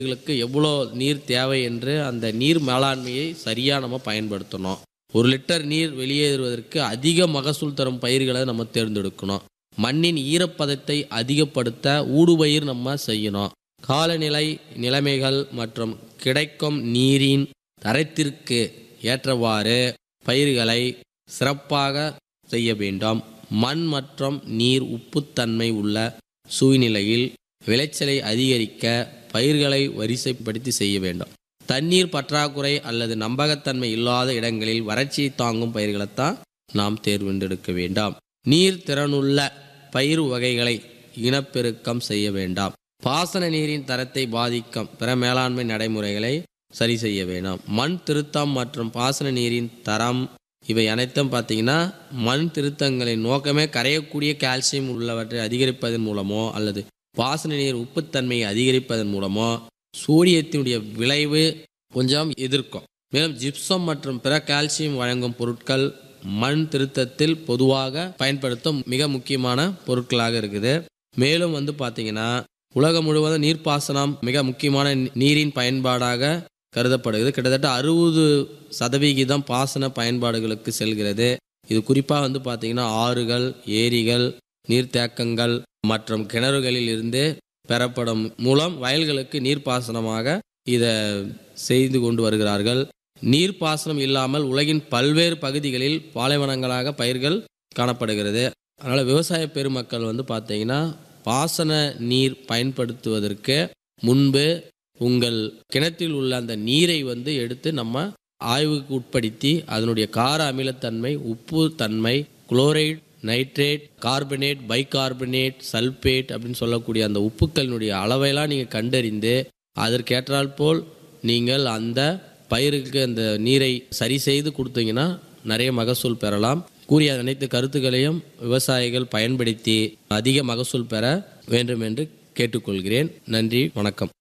பயிர்களுக்கு எவ்வளோ நீர் தேவை என்று அந்த நீர் மேலாண்மையை சரியாக நம்ம பயன்படுத்தணும் ஒரு லிட்டர் நீர் வெளியேறுவதற்கு அதிக மகசூல் தரும் பயிர்களை நம்ம தேர்ந்தெடுக்கணும் மண்ணின் ஈரப்பதத்தை அதிகப்படுத்த ஊடுபயிர் நம்ம செய்யணும் காலநிலை நிலைமைகள் மற்றும் கிடைக்கும் நீரின் தரத்திற்கு ஏற்றவாறு பயிர்களை சிறப்பாக செய்ய வேண்டும் மண் மற்றும் நீர் உப்புத்தன்மை உள்ள சூழ்நிலையில் விளைச்சலை அதிகரிக்க பயிர்களை வரிசைப்படுத்தி செய்ய வேண்டும் தண்ணீர் பற்றாக்குறை அல்லது நம்பகத்தன்மை இல்லாத இடங்களில் வறட்சியை தாங்கும் பயிர்களைத்தான் நாம் தேர்ந்தெடுக்க வேண்டாம் நீர் திறனுள்ள பயிர் வகைகளை இனப்பெருக்கம் செய்ய வேண்டாம் பாசன நீரின் தரத்தை பாதிக்கும் பிற மேலாண்மை நடைமுறைகளை சரி செய்ய வேண்டாம் மண் திருத்தம் மற்றும் பாசன நீரின் தரம் இவை அனைத்தும் பார்த்தீங்கன்னா மண் திருத்தங்களின் நோக்கமே கரையக்கூடிய கால்சியம் உள்ளவற்றை அதிகரிப்பதன் மூலமோ அல்லது பாசன நீர் உப்புத்தன்மையை அதிகரிப்பதன் மூலமோ சூரியத்தினுடைய விளைவு கொஞ்சம் எதிர்க்கும் மேலும் ஜிப்சம் மற்றும் பிற கால்சியம் வழங்கும் பொருட்கள் மண் திருத்தத்தில் பொதுவாக பயன்படுத்தும் மிக முக்கியமான பொருட்களாக இருக்குது மேலும் வந்து பார்த்தீங்கன்னா உலகம் முழுவதும் நீர்ப்பாசனம் மிக முக்கியமான நீரின் பயன்பாடாக கருதப்படுகிறது கிட்டத்தட்ட அறுபது சதவிகிதம் பாசன பயன்பாடுகளுக்கு செல்கிறது இது குறிப்பாக வந்து பார்த்தீங்கன்னா ஆறுகள் ஏரிகள் நீர்த்தேக்கங்கள் மற்றும் கிணறுகளில் இருந்து பெறப்படும் மூலம் வயல்களுக்கு நீர்ப்பாசனமாக இதை செய்து கொண்டு வருகிறார்கள் நீர்ப்பாசனம் இல்லாமல் உலகின் பல்வேறு பகுதிகளில் பாலைவனங்களாக பயிர்கள் காணப்படுகிறது அதனால் விவசாய பெருமக்கள் வந்து பார்த்தீங்கன்னா பாசன நீர் பயன்படுத்துவதற்கு முன்பு உங்கள் கிணற்றில் உள்ள அந்த நீரை வந்து எடுத்து நம்ம ஆய்வுக்கு உட்படுத்தி அதனுடைய கார அமிலத்தன்மை உப்பு தன்மை chloride nitrate carbonate bicarbonate sulphate அப்படின்னு சொல்லக்கூடிய அந்த உப்புக்களினுடைய அளவையெல்லாம் நீங்கள் கண்டறிந்து அதற்கேற்றால் போல் நீங்கள் அந்த பயிருக்கு அந்த நீரை சரி செய்து கொடுத்தீங்கன்னா நிறைய மகசூல் பெறலாம் கூறிய அனைத்து கருத்துக்களையும் விவசாயிகள் பயன்படுத்தி அதிக மகசூல் பெற வேண்டும் என்று கேட்டுக்கொள்கிறேன் நன்றி வணக்கம்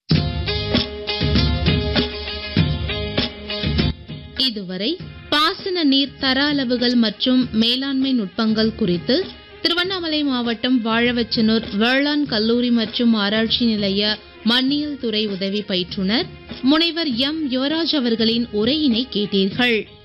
இதுவரை பாசன நீர் தர அளவுகள் மற்றும் மேலாண்மை நுட்பங்கள் குறித்து திருவண்ணாமலை மாவட்டம் வாழவச்சனூர் வேளாண் கல்லூரி மற்றும் ஆராய்ச்சி நிலைய மண்ணியல் துறை உதவி பயிற்றுனர் முனைவர் எம் யுவராஜ் அவர்களின் உரையினை கேட்டீர்கள்